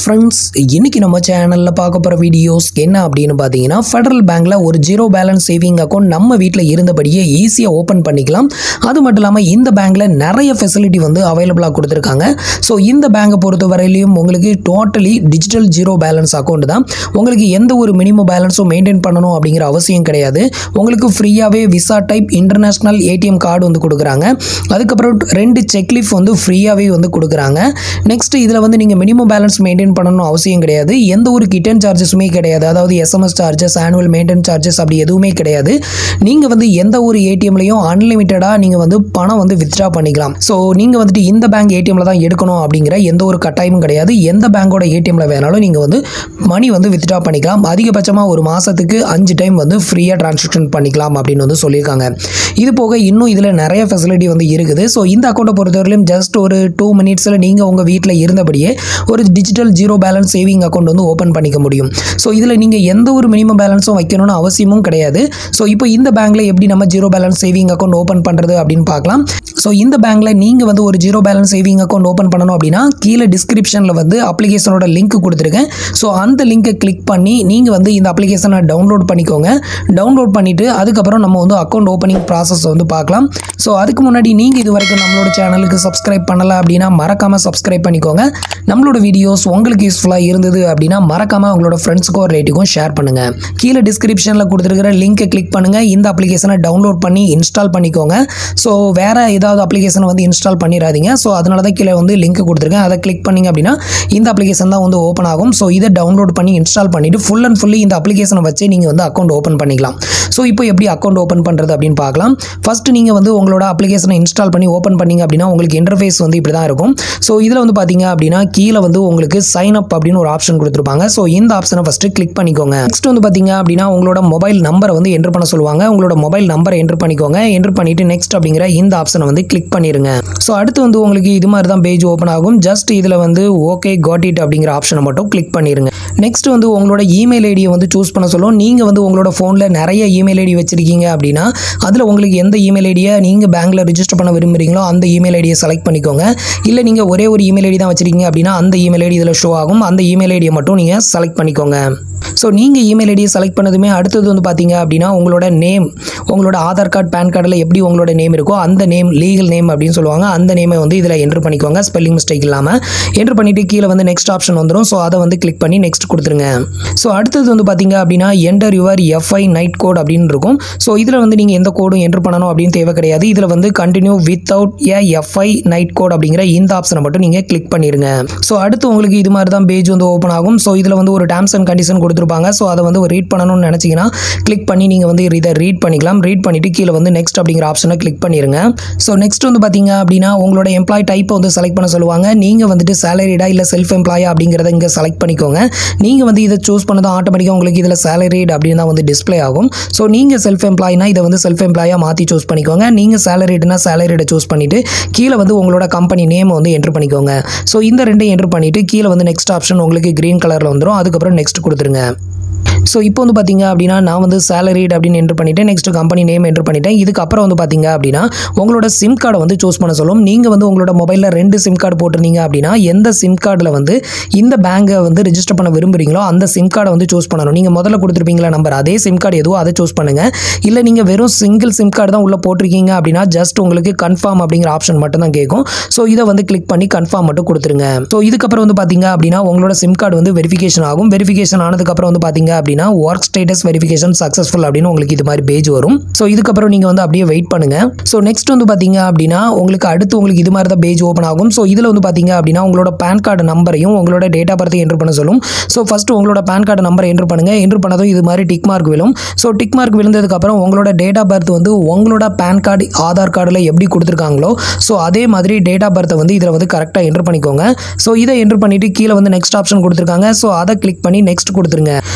friends இன்னைக்கு நம்ம சேனலில் பார்க்க போகிற வீடியோஸ் என்ன அப்படின்னு பார்த்தீங்கன்னா ஃபெடரல் பேங்க்கில் ஒரு ஜீரோ பேலன்ஸ் சேவிங் அக்கௌண்ட் நம்ம வீட்டில் இருந்தபடியே ஈஸியாக ஓப்பன் பண்ணிக்கலாம் அது மட்டும் இல்லாமல் இந்த பேங்க்கில் நிறைய ஃபெசிலிட்டி வந்து அவைலபிளாக கொடுத்துருக்காங்க ஸோ இந்த பேங்கை பொறுத்த வரையிலையும் உங்களுக்கு totally digital zero balance account தான் உங்களுக்கு எந்த ஒரு மினிமம் பேலன்ஸும் மெயின்டைன் பண்ணணும் அப்படிங்கிற அவசியம் கிடையாது உங்களுக்கு ஃப்ரீயாகவே Visa type international ATM card வந்து கொடுக்குறாங்க அதுக்கப்புறம் ரெண்டு செக்லீஃப் வந்து ஃப்ரீயாகவே வந்து கொடுக்குறாங்க நெக்ஸ்ட் இதில் வந்து நீங்கள் மினிமம் பேலன்ஸ் மெயின்டைன் பண்ணணும் அவசியம் கிடையாது எந்த ஒரு கிட்டன் சார்ஜஸுமே கிடையாது அதாவது SMS charges annual maintenance charges அப்படி எதுவுமே கிடையாது நீங்கள் வந்து எந்த ஒரு ஏடிஎம்லையும் அன்லிமிட்டடாக நீங்கள் வந்து பணம் வந்து வித்ட்ரா பண்ணிக்கலாம் ஸோ நீங்கள் வந்துட்டு இந்த பேங்க் ஏடிஎம்ல தான் எடுக்கணும் அப்படிங்கிற எந்த ஒரு கட்டாயமும் கிடையாது எந்த பேங்கோட ஏடிஎம்ல வேணாலும் நீங்கள் வந்து மணி வந்து வித்ட்ரா பண்ணிக்கலாம் அதிகபட்சமாக ஒரு மாதத்துக்கு அஞ்சு டைம் வந்து ஃப்ரீயாக டிரான்சாக்ஷன் பண்ணிக்கலாம் அப்படின்னு வந்து சொல்லியிருக்காங்க இது போக இன்னும் இதில் நிறைய ஃபெசிலிட்டி வந்து இருக்குது ஸோ இந்த அக்கௌண்ட்டை பொறுத்தவரையிலும் ஜஸ்ட் ஒரு டூ மினிட்ஸில் நீங்கள் உங்கள் வீட்டில் இருந்தபடியே ஒரு digital zero balance saving account வந்து ஓப்பன் பண்ணிக்க முடியும் ஸோ இதில் நீங்கள் எந்த ஒரு மினிமம் பேலன்ஸும் வைக்கணும்னு அவசியமும் கிடையாது ஸோ இப்போ இந்த பேங்க்கில் எப்படி நம்ம zero balance saving account open பண்ணுறது அப்படின்னு பார்க்கலாம் ஸோ இந்த பேங்க்கில் நீங்கள் வந்து ஒரு zero balance saving account open பண்ணணும் அப்படின்னா கீழே டிஸ்கிரிப்ஷனில் வந்து அப்ளிகேஷனோட லிங்க் கொடுத்துருக்கேன் ஸோ அந்த லிங்கை கிளிக் பண்ணி நீங்கள் வந்து இந்த அப்ளிகேஷனை டவுன்லோட் பண்ணிக்கோங்க டவுன்லோட் பண்ணிவிட்டு அதுக்கப்புறம் நம்ம வந்து அக்கௌண்ட் ஓப்பனிங் ப்ராசஸ் வந்து பார்க்கலாம் ஸோ அதுக்கு முன்னாடி நீங்கள் இது வரைக்கும் நம்மளோட சேனலுக்கு சப்ஸ்கிரைப் பண்ணலை அப்படின்னா மறக்காமல் சப்ஸ்கிரைப் பண்ணிக்கோங்க நம்மளோட வீடியோஸ் உங்களுக்கு யூஸ்ஃபுல்லாக இருந்தது அப்படின்னா மறக்காமல் உங்களோட ஃப்ரெண்ட்ஸுக்கும் ரிலேட்டிவ்க்கும் ஷேர் பண்ணுங்கள் கீழே டிஸ்கிரிப்ஷனில் கொடுத்துருக்கிற லிங்கை கிளிக் பண்ணுங்கள் இந்த அப்ளிகேஷனை டவுன்லோட் பண்ணி இன்ஸ்டால் பண்ணிக்கோங்க ஸோ வேறு ஏதாவது அப்ளிகேஷனை வந்து இன்ஸ்டால் பண்ணிடாதீங்க ஸோ அதனால தான் கீழே வந்து லிங்க் கொடுத்துருக்கேன் அதை கிளிக் பண்ணிங்க அப்படின்னா இந்த அப்ளிகேஷன் தான் வந்து ஓப்பன் ஆகும் ஸோ இதை டவுன்லோட் பண்ணி இன்ஸ்டால் பண்ணிவிட்டு ஃபுல் அண்ட் ஃபுல்லி இந்த அப்ளிகேஷனை வச்சு நீங்கள் வந்து அக்கௌண்ட் ஓப்பன் பண்ணிக்கலாம் ஸோ இப்போ எப்படி அக்கௌண்ட் ஓப்பன் பண்ணுறது அப்படின்னு பார்க்கலாம் ஃபஸ்ட்டு நீங்கள் வந்து உங்களோட அப்ளிகேஷனை இன்ஸ்டால் பண்ணி ஓப்பன் பண்ணீங்க அப்படின்னா உங்களுக்கு இன்டர்ஃபேஸ் வந்து இப்படி தான் இருக்கும் ஸோ இதில் வந்து பார்த்தீங்க அப்படின்னா கீழே வந்து உங்களுக்கு சைன் அப் அப்படின்னு ஒரு ஆப்ஷன் கொடுத்துருப்பாங்க ஸோ இந்த ஆப்ஷனை ஃபஸ்ட்டு கிளிக் பண்ணிக்கோங்க நெக்ஸ்ட் வந்து பார்த்தீங்க அப்படின்னா உங்களோட மொபைல் நம்பரை வந்து என்டர் பண்ண சொல்லுவாங்க உங்களோட மொபைல் நம்பரை என்டர் பண்ணிக்கோங்க என்டர் பண்ணிட்டு நெக்ஸ்ட் அப்படிங்கிற இந்த ஆப்ஷனை வந்து கிளிக் பண்ணிடுங்க ஸோ அடுத்து வந்து உங்களுக்கு இது மாதிரி தான் பேஜ் ஓப்பன் ஆகும் ஜஸ்ட் இதில் வந்து ஓகே காட் இட் அப்படிங்கிற ஆப்ஷனை மட்டும் கிளிக் பண்ணிடுங்க நெக்ஸ்ட் வந்து உங்களோட இமெயில் ஐடியை வந்து சூஸ் பண்ண சொல்லும் நீங்கள் வந்து உங்களோட ஃபோனில் நிறைய இமெயில் ஐடி வச்சிருக்கீங்க அப்படின்னா அதில் உங்களுக்கு எந்த இமெயில் ஐடியை நீங்கள் பேங்க்கில் ரிஜிஸ்டர் பண்ண விரும்புகிறீங்களோ அந்த இமெயில் ஐடியை செலக்ட் பண்ணிக்கோங்க இல்லை நீங்கள் ஒரே ஒரு இமெயில் ஐடி தான் வச்சிருக்கீங்க அப்படின்னா அந்த இமெயில் ஐடி இதில் ஷோ ஆகும் அந்த இமெயில் ஐடியை மட்டும் நீங்கள் செலக்ட் பண்ணிக்கோங்க ஸோ நீங்கள் இமெயில் ஐடியை செலக்ட் பண்ணதுமே அடுத்தது வந்து பார்த்தீங்க அப்படின்னா உங்களோட நேம் உங்களோட ஆதார் கார்டு பேன் கார்டில் எப்படி உங்களோட நேம் இருக்கோ அந்த நேம் லீகல் நேம் அப்படின்னு சொல்லுவாங்க அந்த நேமை வந்து இதில் என்ட்ரு பண்ணிக்கோங்க ஸ்பெல்லிங் மிஸ்டேக் இல்லாமல் என்ட்ரு பண்ணிவிட்டு கீழே வந்து நெக்ஸ்ட் ஆப்ஷன் வந்துடும் ஸோ அதை வந்து கிளிக் பண்ணி நெக்ஸ்ட் கொடுத்துருங்க ஸோ அடுத்தது வந்து பார்த்தீங்க அப்படின்னா enter your Fi invite code அப்படின்னு இருக்கும் ஸோ இதில் வந்து நீங்கள் எந்த கோடும் என்ட்ரு பண்ணணும் அப்படின்னு தேவை கிடையாது இதில் வந்து continue without a Fi invite code அப்படிங்கிற இந்த ஆப்ஷனை மட்டும் நீங்கள் கிளிக் பண்ணிடுங்க ஸோ அடுத்து உங்களுக்கு இது மாதிரி தான் பேஜ் வந்து ஓப்பன் ஆகும் ஸோ இதில் வந்து ஒரு டேர்ம்ஸ் அண்ட் கண்டிஷன் கொடுத்துருப்பாங்க ஸோ அதை வந்து ரீட் பண்ணணும்னு நினச்சிங்கன்னா கிளிக் பண்ணி நீங்கள் வந்து இதை ரீட் பண்ணிக்கலாம் ரீட் பண்ணிவிட்டு கீழே வந்து நெக்ஸ்ட் அப்படிங்கிற ஆப்ஷனை கிளிக் பண்ணிடுங்க ஸோ நெக்ஸ்ட் வந்து பார்த்தீங்க அப்படின்னா உங்களோட எம்ப்ளாய் டைப்பை வந்து செலக்ட் பண்ண சொல்லுவாங்க நீங்கள் வந்துட்டு சேலரிடா இல்லை செல்ஃப் எம்ப்ளாயா அப்படிங்கிறத இங்கே செலக்ட் பண்ணிக்கோங்க நீங்கள் வந்து இதை சூஸ் பண்ணதும் ஆட்டோமேட்டிக்காக உங்களுக்கு இதில் சேலரிட் அப்படின்னு தான் வந்து டிஸ்ப்ளே ஆகும் ஸோ நீங்கள் செல்ஃப் எம்ப்ளாய்னா இதை வந்து செல்ஃப் எம்ப்ளாயாக மாற்றி சூஸ் பண்ணிக்கோங்க நீங்கள் சேலரிட்னா சேலரிடை சூஸ் பண்ணிவிட்டு கீழே வந்து உங்களோட கம்பெனி நேம் வந்து என்ட்ரு பண்ணிக்கோங்க ஸோ இந்த ரெண்டையும் என்ட்ரு பண்ணிவிட்டு கீழே வந்து நெக்ஸ்ட் ஆப்ஷன் உங்களுக்கு க்ரீன் கலரில் வந்துடும் அதுக்கப்புறம் நெக்ஸ்ட் கொடுத்துருங்க ஸோ இப்போ வந்து பார்த்தீங்க அப்படின்னா நான் வந்து சேலரிட் அப்படின்னு என்ட்ரு பண்ணிவிட்டேன் நெக்ஸ்ட் கம்பெனி நேம் என்ட்ரு பண்ணிட்டேன் இதுக்கப்புறம் வந்து பார்த்தீங்க அப்படின்னா உங்களோட சிம் கார்டை வந்து சூஸ் பண்ண சொல்லும் நீங்கள் வந்து உங்களோட மொபைலில் ரெண்டு சிம் கார்டு போட்டிருந்தீங்க அப்படின்னா எந்த சிம் கார்டில் வந்து இந்த பேங்கை வந்து ரிஜிஸ்டர் பண்ண விரும்புகிறீங்களோ அந்த சிம் கார்டை வந்து சூஸ் பண்ணணும் நீங்கள் முதல்ல கொடுத்துருப்பீங்களா நம்பர் அதே சிம் கார்டு எதுவோ அதை சூஸ் பண்ணுங்கள் இல்லை நீங்கள் வெறும் சிங்கிள் சிம் கார்டு தான் உள்ளே போட்டிருக்கீங்க அப்படின்னா ஜஸ்ட் உங்களுக்கு கன்ஃபார்ம் அப்படிங்கிற ஆப்ஷன் மட்டும் தான் கேட்கும் ஸோ இதை வந்து கிளிக் பண்ணி கன்ஃபார்ம் மட்டும் கொடுத்துருங்க ஸோ இதுக்கப்புறம் வந்து பார்த்தீங்க அப்படின்னா உங்களோட சிம் கார்டு வந்து வெரிஃபிகேஷன் ஆகும் வெரிஃபிகேஷன் ஆனதுக்கப்புறம் வந்து பார்த்தீங்க அப்படின்னா ஒர்க் ஸ்டேட்டஸ் வெரிஃபிகேஷன் சக்ஸஸ்ஃபுல் அப்படின்னு உங்களுக்கு இது மாதிரி பேஜ் வரும் ஸோ இதுக்கப்புறம் நீங்கள் வந்து அப்படியே வெயிட் பண்ணுங்க ஸோ நெக்ஸ்ட் வந்து பார்த்தீங்க அப்படின்னா உங்களுக்கு அடுத்து உங்களுக்கு இது மாதிரி தான் பேஜ் ஓப்பன் ஆகும் ஸோ இதில் வந்து பார்த்தீங்க அப்படின்னா உங்களோட பேன் கார்டு நம்பரையும் உங்களோட டேட் ஆஃப் பர்த்தையும் என்ட்ரு பண்ண சொல்லும் ஸோ ஃபஸ்ட்டு உங்களோட பேன் கார்டு நம்பரை என்ட்ரு பண்ணுங்கள் என்ட்ரு பண்ணதும் இது மாதிரி டிக் மார்க் விழும் ஸோ டிக் மார்க் விழுந்ததுக்கப்புறம் உங்களோட டேட் ஆஃப் பர்த் வந்து உங்களோட பேன் கார்டு ஆதார் கார்டில் எப்படி கொடுத்துருக்காங்களோ ஸோ அதே மாதிரி டேட் ஆஃப் பர்த்தை வந்து இதில் வந்து கரெக்டாக என்ட்ரு பண்ணிக்கோங்க ஸோ இதை என்ட்ரு பண்ணிவிட்டு கீழே வந்து நெக்ஸ்ட் ஆப்ஷன் கொடுத்துருக்காங்க ஸோ அதை கிளிக் பண்ணி நெக்ஸ்ட் கொடுத்துருங்க ஸோ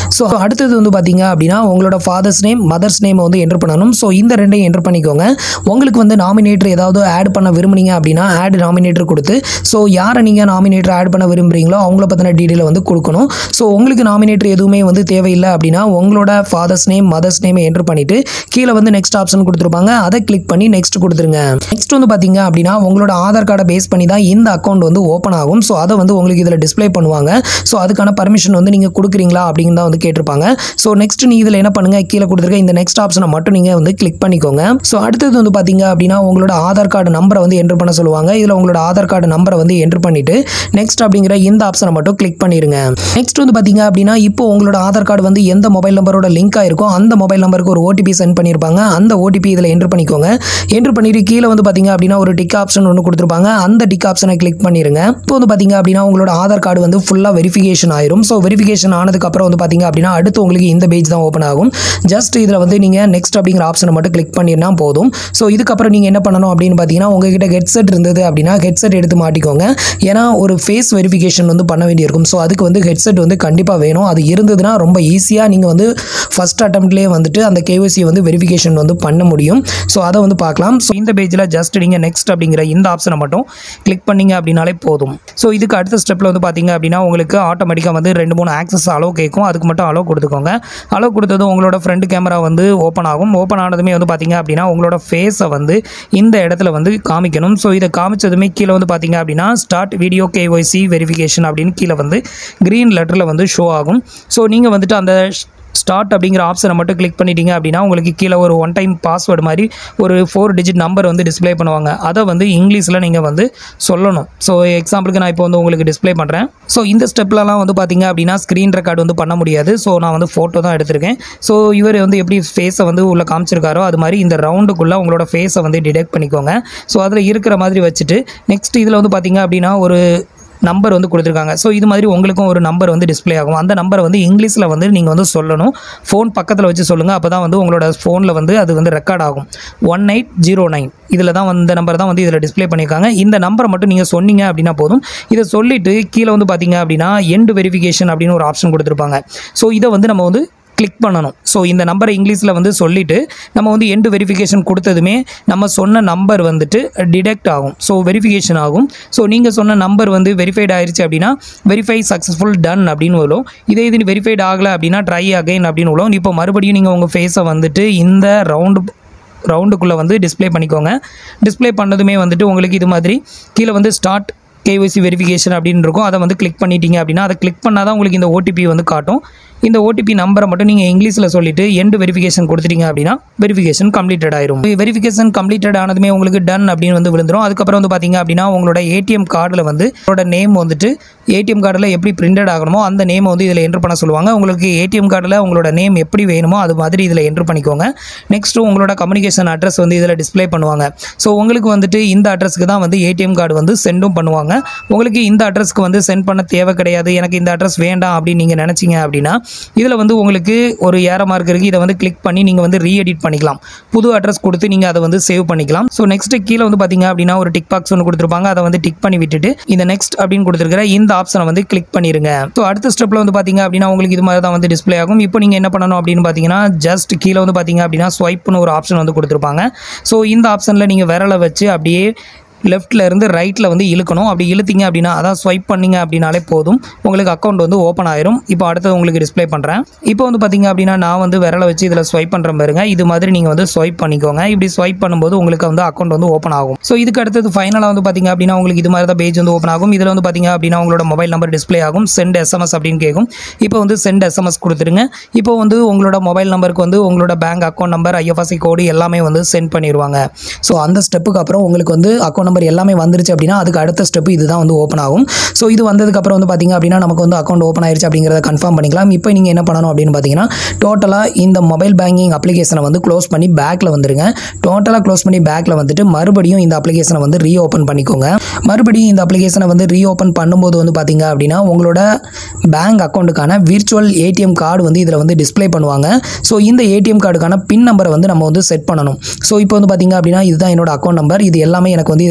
அடுத்தது வந்து பார்த்தீங்க அப்படின்னா உங்களோட ஃபாதர்ஸ் நேம் மதர்ஸ் நேம் வந்து என்டர் பண்ணணும் ஸோ இந்த ரெண்டையும் என்டர் பண்ணிக்கோங்க உங்களுக்கு வந்து நாமினேட்டர் ஏதாவது ஆட் பண்ண விரும்புனீங்க அப்படின்னா ஆட் நாமினேட்டர் கொடுத்து ஸோ யாரை நீங்கள் நாமினேட்டர் ஆட் பண்ண விரும்புறீங்களோ அவங்கள பற்றின டீட்டெயில் வந்து கொடுக்கணும் ஸோ உங்களுக்கு நாமினேட்டர் எதுவுமே வந்து தேவையில்லை அப்படின்னா உங்களோட ஃபாதர்ஸ் நேம் மதர்ஸ் நேமை என்டர் பண்ணிவிட்டு கீழே வந்து நெக்ஸ்ட் ஆப்ஷன் கொடுத்துருப்பாங்க அதை கிளிக் பண்ணி நெக்ஸ்ட் கொடுத்துருங்க நெக்ஸ்ட் வந்து பார்த்தீங்க அப்படின்னா உங்களோட ஆதார் கார்டை பேஸ் பண்ணி தான் இந்த அக்கௌண்ட் வந்து ஓப்பன் ஆகும் ஸோ அதை வந்து உங்களுக்கு இதில் டிஸ்ப்ளே பண்ணுவாங்க ஸோ அதுக்கான பர்மிஷன் வந்து நீங்கள் கொடுக்குறீங்களா அப்படின்னு தான் வந்து கேட்டிருப்பாங்க ஸோ நெக்ஸ்ட் நீ இதில் என்ன பண்ணுங்க கீழே கொடுத்துருக்க இந்த நெக்ஸ்ட் ஆப்ஷனை மட்டும் நீங்கள் வந்து கிளிக் பண்ணிக்கோங்க ஸோ அடுத்தது வந்து பார்த்தீங்க அப்படின்னா உங்களோட ஆதார் கார்டு நம்பரை வந்து என்டர் பண்ண சொல்லுவாங்க இதில் உங்களோட ஆதார் கார்டு நம்பரை வந்து என்டர் பண்ணிட்டு நெக்ஸ்ட் அப்படிங்கிற இந்த ஆப்ஷனை மட்டும் கிளிக் பண்ணிடுங்க நெக்ஸ்ட் வந்து பார்த்தீங்க அப்படின்னா இப்போ உங்களோட ஆதார் கார்டு வந்து எந்த மொபைல் நம்பரோட லிங்க் ஆயிருக்கோ அந்த மொபைல் நம்பருக்கு ஒரு ஓடிபி சென்ட் பண்ணியிருப்பாங்க அந்த ஓடிபி இதில் என்டர் பண்ணிக்கோங்க என்டர் பண்ணிட்டு கீழே வந்து பார்த்தீங்க அப்படின்னா ஒரு டிக் ஆப்ஷன் ஒன்று கொடுத்துருப்பாங்க அந்த டிக் ஆப்ஷனை கிளிக் பண்ணிருங்க இப்போ வந்து பார்த்தீங்க அப்படின்னா உங்களோட ஆதார் கார்டு வந்து ஃபுல்லாக வெரிஃபிகேஷன் ஆயிரும் ஸோ வெரிஃபிகேஷன் ஆனதுக்கப்புறம் வந்து பார்த்தீங்க அப்படின்னா அடுத்து உங்களுக்கு இந்த பேஜ் தான் ஓப்பன் ஆகும் ஜஸ்ட் இதில் வந்து நீங்கள் நெக்ஸ்ட் அப்படிங்கிற ஆப்ஷனை மட்டும் கிளிக் பண்ணினா போதும் ஸோ இதுக்கப்புறம் நீங்கள் என்ன பண்ணணும் அப்படின்னு பார்த்தீங்கன்னா உங்ககிட்ட ஹெட்செட் இருந்தது அப்படின்னா ஹெட்செட் எடுத்து மாட்டிக்கோங்க ஏன்னா ஒரு ஃபேஸ் வெரிஃபிகேஷன் வந்து பண்ண வேண்டியிருக்கும் ஸோ அதுக்கு வந்து ஹெட்செட் வந்து கண்டிப்பாக வேணும் அது இருந்ததுன்னா ரொம்ப ஈஸியாக நீங்கள் வந்து ஃபஸ்ட் அட்டம்ப்ட்லேயே வந்துட்டு அந்த கேஒசி வந்து வெரிஃபிகேஷன் வந்து பண்ண முடியும் ஸோ அதை வந்து பார்க்கலாம் ஸோ இந்த பேஜில் ஜஸ்ட் நீங்கள் நெக்ஸ்ட் அப்படிங்கிற இந்த ஆப்ஷனை மட்டும் கிளிக் பண்ணீங்க அப்படின்னாலே போதும் ஸோ இதுக்கு அடுத்த ஸ்டெப்பில் வந்து பார்த்தீங்க அப்படின்னா உங்களுக்கு ஆட்டோமேட்டிக்காக வந்து ரெண்டு மூணு ஆக்சஸ் அலோ கேட்கும் அதுக்கு மட்டும் அலோ கொடுத்துக்கோங்க அலோ கொடுத்ததும் உங்களோட ஃப்ரண்ட் கேமரா வந்து ஓப்பன் ஆகும் ஓப்பன் ஆனதுமே வந்து பார்த்தீங்க அப்படின்னா உங்களோட ஃபேஸை வந்து இந்த இடத்துல வந்து காமிக்கணும் ஸோ இதை காமிச்சதுமே கீழே வந்து பார்த்தீங்க அப்படின்னா ஸ்டார்ட் வீடியோ கேஒய்சி வெரிஃபிகேஷன் அப்படின்னு கீழே வந்து க்ரீன் லெட்டரில் வந்து ஷோ ஆகும் ஸோ நீங்கள் வந்துட்டு அந்த ஸ்டார்ட் அப்படிங்கிற ஆப்ஷனை மட்டும் கிளிக் பண்ணிட்டீங்க அப்படின்னா உங்களுக்கு கீழே ஒரு ஒன் டைம் பாஸ்வேர்டு மாதிரி ஒரு ஃபோர் டிஜிட் நம்பர் வந்து டிஸ்ப்ளே பண்ணுவாங்க அதை வந்து இங்கிலீஷில் நீங்கள் வந்து சொல்லணும் ஸோ எக்ஸாம்பிளுக்கு நான் இப்போ வந்து உங்களுக்கு டிஸ்ப்ளே பண்ணுறேன் ஸோ இந்த ஸ்டெப்லலாம் வந்து பார்த்தீங்க அப்படின்னா ஸ்க்ரீன் ரெக்கார்டு வந்து பண்ண முடியாது ஸோ நான் வந்து ஃபோட்டோ தான் எடுத்திருக்கேன் ஸோ இவர் வந்து எப்படி ஃபேஸை வந்து உள்ளே காமிச்சிருக்காரோ அது மாதிரி இந்த ரவுண்டுக்குள்ளே உங்களோட ஃபேஸை வந்து டிடெக்ட் பண்ணிக்கோங்க ஸோ அதில் இருக்கிற மாதிரி வச்சுட்டு நெக்ஸ்ட் இதில் வந்து பார்த்தீங்க அப்படின்னா ஒரு நம்பர் வந்து கொடுத்துருக்காங்க ஸோ இது மாதிரி உங்களுக்கும் ஒரு நம்பர் வந்து டிஸ்ப்ளே ஆகும் அந்த நம்பரை வந்து இங்கிலீஷில் வந்து நீங்கள் வந்து சொல்லணும் ஃபோன் பக்கத்தில் வச்சு சொல்லுங்கள் அப்போ தான் வந்து உங்களோட ஃபோனில் வந்து அது வந்து ரெக்கார்ட் ஆகும் ஒன் எயிட் ஜீரோ நைன் இதில் தான் வந்து இந்த நம்பர் தான் வந்து இதில் டிஸ்ப்ளே பண்ணியிருக்காங்க இந்த நம்பரை மட்டும் நீங்கள் சொன்னீங்க அப்படின்னா போதும் இதை சொல்லிவிட்டு கீழே வந்து பார்த்தீங்க அப்படின்னா எண்டு வெரிஃபிகேஷன் அப்படின்னு ஒரு ஆப்ஷன் கொடுத்துருப்பாங்க ஸோ இதை வந்து நம்ம வந்து கிளிக் பண்ணணும் ஸோ இந்த நம்பரை இங்கிலீஷில் வந்து சொல்லிவிட்டு நம்ம வந்து எண்டு வெரிஃபிகேஷன் கொடுத்ததுமே நம்ம சொன்ன நம்பர் வந்துட்டு டிடெக்ட் ஆகும் ஸோ வெரிஃபிகேஷன் ஆகும் ஸோ நீங்கள் சொன்ன நம்பர் வந்து வெரிஃபைட் ஆயிருச்சு அப்படின்னா வெரிஃபை சக்ஸஸ்ஃபுல் டன் அப்படின்னு வரும் இதே இது வெரிஃபைட் ஆகலை அப்படின்னா ட்ரை அகைன் அப்படின்னு வரும் இப்போ மறுபடியும் நீங்கள் உங்கள் ஃபேஸை வந்துட்டு இந்த ரவுண்டு ரவுண்டுக்குள்ளே வந்து டிஸ்ப்ளே பண்ணிக்கோங்க டிஸ்ப்ளே பண்ணதுமே வந்துட்டு உங்களுக்கு இது மாதிரி கீழே வந்து ஸ்டார்ட் கேஒய்சி வெரிஃபிகேஷன் அப்படின்னு இருக்கும் அதை வந்து கிளிக் பண்ணிட்டீங்க அப்படின்னா அதை கிளிக் பண்ணால் தான் உங்களுக்கு இந்த ஓடிபி வந்து காட்டும் இந்த ஓடிபி நம்பரை மட்டும் நீங்கள் இங்கிலீஷில் சொல்லிட்டு எண்டு வெரிஃபிகேஷன் கொடுத்துட்டீங்க அப்படின்னா வெரிஃபிகேஷன் கம்ப்ளீட்டட் ஆயிரும் வெரிஃபிகேஷன் கம்ப்ளீட்டட் ஆனதுமே உங்களுக்கு டன் அப்படின்னு வந்து விழுந்துரும் அதுக்கப்புறம் வந்து பார்த்தீங்க அப்படின்னா உங்களோட ஏடிஎம் கார்டில் வந்து உங்களோட நேம் வந்துட்டு ஏடிஎம் கார்டில் எப்படி பிரிண்டட் ஆகணுமோ அந்த நேமை வந்து இதில் என்ட்ரு பண்ண சொல்லுவாங்க உங்களுக்கு ஏடிஎம் கார்டில் உங்களோட நேம் எப்படி வேணுமோ அது மாதிரி இதில் என்ட்ரு பண்ணிக்கோங்க நெக்ஸ்ட்டு உங்களோட கம்யூனிகேஷன் அட்ரஸ் வந்து இதில் டிஸ்ப்ளே பண்ணுவாங்க ஸோ உங்களுக்கு வந்துட்டு இந்த அட்ரஸ்க்கு தான் வந்து ஏடிஎம் கார்டு வந்து சென்டும் பண்ணுவாங்க உங்களுக்கு இந்த அட்ரஸ்க்கு வந்து சென்ட் பண்ண தேவை கிடையாது எனக்கு இந்த அட்ரஸ் வேண்டாம் அப்படின்னு நீங்கள் நினச்சிங்க அப்படின்னா இதில் வந்து உங்களுக்கு ஒரு ஏற மார்க் இருக்குது இதை வந்து கிளிக் பண்ணி நீங்கள் வந்து ரீஎடிட் பண்ணிக்கலாம் புது அட்ரஸ் கொடுத்து நீங்கள் அதை வந்து சேவ் பண்ணிக்கலாம் ஸோ நெக்ஸ்ட் கீழே வந்து பார்த்தீங்க அப்படின்னா ஒரு டிக் பாக்ஸ் ஒன்று கொடுத்துருப்பாங்க அதை வந்து டிக் பண்ணி விட்டுட்டு இந்த நெக்ஸ்ட் அப்படின்னு கொடுத்துருக்கிற இந்த ஆப்ஷனை வந்து கிளிக் பண்ணிருங்க ஸோ அடுத்த ஸ்டெப்பில் வந்து பார்த்தீங்க அப்படின்னா உங்களுக்கு இது மாதிரி தான் வந்து டிஸ்ப்ளே ஆகும் இப்போ நீங்கள் என்ன பண்ணணும் அப்படின்னு பார்த்தீங்கன்னா ஜஸ்ட் கீழே வந்து பார்த்தீங்க அப்படின்னா ஸ்வைப்னு ஒரு ஆப்ஷன் வந்து கொடுத்துருப்பாங்க ஸோ இந்த ஆப்ஷனில் நீங்கள் விரலை வச்சு அப்படியே லெஃப்ட்டில் இருந்து ரைட்டில் வந்து இழுக்கணும் அப்படி இழுத்தீங்க அப்படின்னா அதான் ஸ்வைப் பண்ணீங்க அப்படின்னாலே போதும் உங்களுக்கு அக்கௌண்ட் வந்து ஓப்பன் ஆயிரும் இப்போ அடுத்தது உங்களுக்கு டிஸ்ப்ளே பண்ணுறேன் இப்போ வந்து பார்த்தீங்க அப்படின்னா நான் வந்து விரலை வச்சு இதில் ஸ்வைப் பண்ணுறேன் பாருங்க இது மாதிரி நீங்கள் வந்து ஸ்வைப் பண்ணிக்கோங்க இப்படி ஸ்வைப் பண்ணும்போது உங்களுக்கு வந்து அக்கௌண்ட் வந்து ஓப்பன் ஆகும் ஸோ இதுக்கு அடுத்தது ஃபைனலாக வந்து பார்த்தீங்க அப்படின்னா உங்களுக்கு இது மாதிரி தான் பேஜ் வந்து ஓப்பன் ஆகும் இதில் வந்து பார்த்தீங்க அப்படின்னா உங்களோட மொபைல் நம்பர் டிஸ்ப்ளே ஆகும் சென்ட் எஸ்எம்எஸ் அப்படின்னு கேட்கும் இப்போ வந்து சென்ட் எஸ்எம்எஸ் கொடுத்துருங்க இப்போ வந்து உங்களோட மொபைல் நம்பருக்கு வந்து உங்களோட bank account number IFSC code எல்லாமே வந்து சென்ட் பண்ணிடுவாங்க ஸோ அந்த ஸ்டெப்புக்கு அப்புறம் உங்களுக்கு வந்து அக்கௌண்ட் நம்பர் எல்லாமே வந்துருச்சு அப்படின்னா அதுக்கு அடுத்த ஸ்டெப் இதுதான் வந்து ஓப்பன் ஆகும் ஸோ இது வந்ததுக்கப்புறம் வந்து பார்த்தீங்க அப்படின்னா நமக்கு வந்து அக்கௌண்ட் ஓப்பன் ஆயிருச்சு அப்படிங்கிறத கன்ஃபார்ம் பண்ணிக்கலாம் இப்போ நீங்கள் என்ன பண்ணணும் அப்படின்னு பார்த்தீங்கன்னா டோட்டலாக இந்த மொபைல் பேங்கிங் அப்ளிகேஷனை வந்து க்ளோஸ் பண்ணி பேக்கில் வந்துருங்க டோட்டலாக க்ளோஸ் பண்ணி பேக்கில் வந்துட்டு மறுபடியும் இந்த அப்ளிகேஷனை வந்து ரீஓப்பன் பண்ணிக்கோங்க மறுபடியும் இந்த அப்ளிகேஷனை வந்து ரீஓப்பன் பண்ணும்போது வந்து பார்த்தீங்க அப்படின்னா உங்களோட பேங்க் அக்கௌண்ட்டுக்கான விர்ச்சுவல் ஏடிஎம் கார்டு வந்து இதில் வந்து டிஸ்ப்ளே பண்ணுவாங்க ஸோ இந்த ஏடிஎம் கார்டுக்கான பின் நம்பரை வந்து நம்ம வந்து செட் பண்ணணும் ஸோ இப்போ வந்து பார்த்தீங்க அப்படின்னா இதுதான் என்னோட அக்கௌண்ட் நம்பர் இது எல்லாமே எனக்கு வந்து இதில்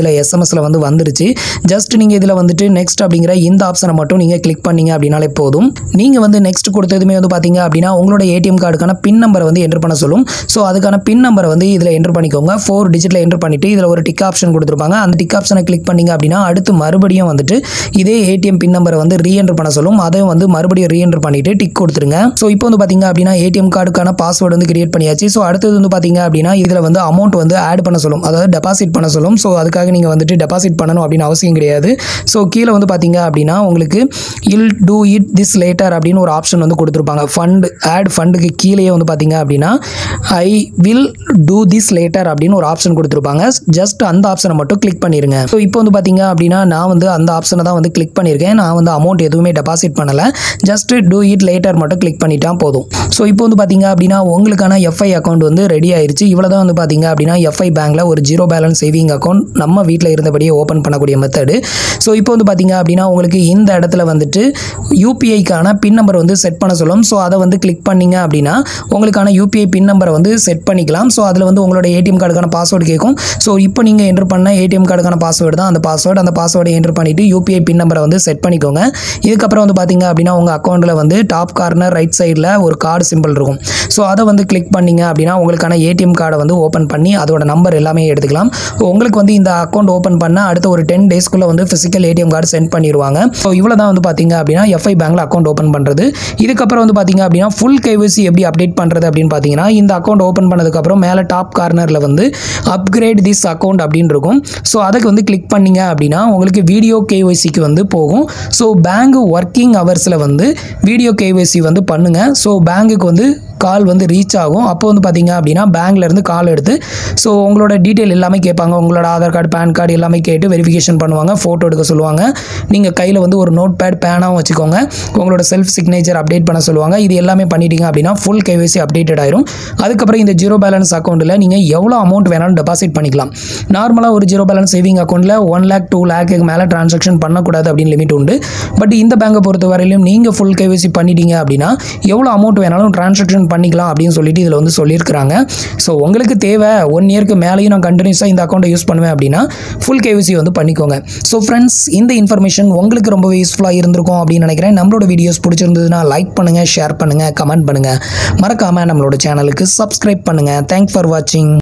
இதில் எஸ்எம்எஸில் வந்து வந்துருச்சு ஜஸ்ட் நீங்கள் இதில் வந்துட்டு நெக்ஸ்ட் அப்படிங்கிற இந்த ஆப்ஷனை மட்டும் நீங்கள் கிளிக் பண்ணீங்க அப்படின்னாலே போதும் நீங்கள் வந்து நெக்ஸ்ட் கொடுத்ததுமே வந்து பார்த்தீங்க அப்படின்னா உங்களோட ஏடிஎம் கார்டுக்கான பின் நம்பரை வந்து என்டர் பண்ண சொல்லும் ஸோ அதுக்கான பின் நம்பரை வந்து இதில் என்டர் பண்ணிக்கோங்க ஃபோர் டிஜிட்டில் என்டர் பண்ணிவிட்டு இதில் ஒரு டிக் ஆப்ஷன் கொடுத்துருப்பாங்க அந்த டிக் ஆப்ஷனை கிளிக் பண்ணீங்க அப்படின்னா அடுத்து மறுபடியும் வந்துட்டு இதே ஏடிஎம் பின் நம்பரை வந்து ரீஎன்டர் பண்ண சொல்லும் அதையும் வந்து மறுபடியும் ரீஎன்டர் பண்ணிட்டு டிக் கொடுத்துருங்க ஸோ இப்போ வந்து பார்த்தீங்க அப்படின்னா ஏடிஎம் கார்டுக்கான பாஸ்வேர்டு வந்து கிரியேட் பண்ணியாச்சு ஸோ அடுத்தது வந்து பார்த்தீங்க அப்படின்னா இதில் வந்து அமௌண்ட் வந்து ஆட் பண்ண சொல்லும் அதாவது டெபாசிட் பண்ண சொல்லும் ஸோ அதுக்காக நீங்கள் வந்துட்டு டெபாசிட் பண்ணணும் அப்படின்னு அவசியம் கிடையாது ஸோ கீழே வந்து பார்த்தீங்க அப்படின்னா உங்களுக்கு I'll do it this later அப்படின்னு ஒரு ஆப்ஷன் வந்து கொடுத்துருப்பாங்க ஃபண்ட் ஆட் ஃபண்டுக்கு கீழேயே வந்து பார்த்தீங்க அப்படின்னா I will do this later அப்படின்னு ஒரு ஆப்ஷன் கொடுத்துருப்பாங்க ஜஸ்ட் அந்த ஆப்ஷனை மட்டும் கிளிக் பண்ணிருங்க ஸோ இப்போ வந்து பார்த்தீங்க அப்படின்னா நான் வந்து அந்த ஆப்ஷனை தான் வந்து கிளிக் பண்ணியிருக்கேன் நான் வந்து அமௌண்ட் எதுவுமே டெபாசிட் பண்ணலை ஜஸ்ட் டூ இட் லேட்டர் மட்டும் கிளிக் பண்ணிட்டா போதும் ஸோ இப்போ வந்து பார்த்தீங்க அப்படின்னா உங்களுக்கான எஃப்ஐ அக்கௌண்ட் வந்து ரெடி ஆயிருச்சு இவ்வளோ தான் வந்து பார்த்தீங்க அப்படின்னா எஃப்ஐ பேங்க்கில் ஒரு ஜீரோ பேலன்ஸ் சேவிங் அக்கௌண்ட் நம்ம வீட்டில் இருந்தபடியே ஓப்பன் பண்ணக்கூடிய மெத்தடு ஸோ இப்போ வந்து பார்த்தீங்க அப்படின்னா உங்களுக்கு இந்த இடத்துல வந்துட்டு யூபிஐக்கான பின் நம்பர் வந்து செட் பண்ண சொல்லும் ஸோ அதை வந்து கிளிக் பண்ணீங்க அப்படின்னா உங்களுக்கான யூபிஐ பின் நம்பரை வந்து செட் பண்ணிக்கலாம் ஸோ அதில் வந்து உங்களோட ஏடிஎம் கார்டுக்கான பாஸ்வேர்டு கேட்கும் ஸோ இப்போ நீங்கள் என்டர் பண்ண ஏடிஎம் கார்டுக்கான பாஸ்வேர்டு தான் அந்த பாஸ்வேர்டு அந்த பாஸ்வேர்டை என்டர் பண்ணிவிட்டு யூபிஐ பின் நம்பரை வந்து செட் பண்ணிக்கோங்க இதுக்கப்புறம் வந்து பார்த்தீங்க அப்படின்னா உங்கள் அக்கௌண்ட்டில் வந்து டாப் கார்னர் ரைட் சைடில் ஒரு கார்டு சிம்பிள் இருக்கும் ஸோ அதை வந்து கிளிக் பண்ணீங்க அப்படின்னா உங்களுக்கான ஏடிஎம் கார்டை வந்து ஓப்பன் பண்ணி அதோட நம்பர் எல்லாமே எடுத்துக்கலாம் உங்களுக்கு வந்து இந்த அக்கௌண்ட் ஓப்பன் பண்ண அடுத்த ஒரு டென் டேஸ்க்குள்ளே வந்து ஃபிசிக்கல் ஏடிஎம் கார்டு சென்ட் பண்ணிடுவாங்க ஸோ இவ்வளோ தான் வந்து பார்த்தீங்க அப்படின்னா எஃப்ஐ பேங்க்கில் அக்கௌண்ட் ஓப்பன் பண்ணுறது இதுக்கப்புறம் வந்து பார்த்தீங்க அப்படின்னா ஃபுல் கைவசி எப்படி அப்டேட் பண்ணுறது அப்படின்னு பார்த்தீங்கன்னா இந்த அக்கௌண்ட் ஓப்பன் பண்ணதுக்கப்புறம் மேலே டாப் கார்னரில் வந்து அப்கிரேட் திஸ் அக்கௌண்ட் அப்படின்னு இருக்கும் ஸோ அதுக்கு வந்து கிளிக் பண்ணீங்க அப்படின்னா உங்களுக்கு வீடியோ கேஒய்சிக்கு வந்து போகும் ஸோ பேங்க் ஒர்க்கிங் ஹவர்ஸில் வந்து வீடியோ கேஒய்சி வந்து பண்ணுங்கள் ஸோ பேங்குக்கு வந்து கால் வந்து ரீச் ஆகும் அப்போ வந்து பார்த்தீங்க அப்படின்னா பேங்க்லேருந்து கால் எடுத்து ஸோ உங்களோட டீட்டெயில் எல்லாமே கேட்பாங்க உங்களோட ஆதார் கார்டு பேன் கார்டு எல்லாமே கேட்டு வெரிஃபிகேஷன் பண்ணுவாங்க ஃபோட்டோ எடுக்க சொல்லுவாங்க நீங்கள் கையில் வந்து ஒரு நோட் பேட் பேனாகவும் வச்சுக்கோங்க உங்களோட செல்ஃப் சிக்னேச்சர் அப்டேட் பண்ண சொல்லுவாங்க இது எல்லாமே பண்ணிட்டீங்க அப்படின்னா ஃபுல் கேவிசி அப்டேட்டட் ஆயிரும் அதுக்கப்புறம் இந்த ஜீரோ பேலன்ஸ் அக்கௌண்ட்டில் நீங்கள் எவ்வளோ அமௌண்ட் வேணாலும் டெபாசிட் பண்ணிக்கலாம் நார்மலாக ஒரு ஜீரோ பேலன்ஸ் சேவிங் அக்கௌண்ட்டில் ஒன் லேக் டூ லேக்கு மேலே ட்ரான்சாக்ஷன் பண்ணக்கூடாது அப்படின்னு லிமிட் உண்டு பட் இந்த பேங்கை பொறுத்த வரையிலும் நீங்கள் ஃபுல் கேவிசி பண்ணிட்டீங்க அப்படின்னா எவ்வளோ அமௌண்ட் வேணாலும் ட்ரான்சாக்ஷன் பண்ணிக்கலாம் அப்படின்னு சொல்லிட்டு இதில் வந்து சொல்லியிருக்கிறாங்க ஸோ உங்களுக்கு தேவை ஒன் இயர்க்கு மேலேயும் நான் கண்டினியூஸாக இந்த அக்கௌண்ட்டை யூஸ் பண்ணுவேன் அப்படின்னா ஃபுல் கேவிசி வந்து பண்ணிக்கோங்க ஸோ ஃப்ரெண்ட்ஸ் இந்த இன்ஃபர்மேஷன் உங்களுக்கு ரொம்பவே யூஸ்ஃபுல்லாக இருந்திருக்கும் அப்படின்னு நினைக்கிறேன் நம்மளோட வீடியோஸ் பிடிச்சிருந்ததுன்னா லைக் பண்ணுங்கள் ஷேர் பண்ணுங்கள் கமெண்ட் பண்ணுங்கள் மறக்காமல் நம்மளோட சேனலுக்கு சப்ஸ்கிரைப் பண்ணுங்கள் தேங்க்ஸ் ஃபார் வாட்சிங்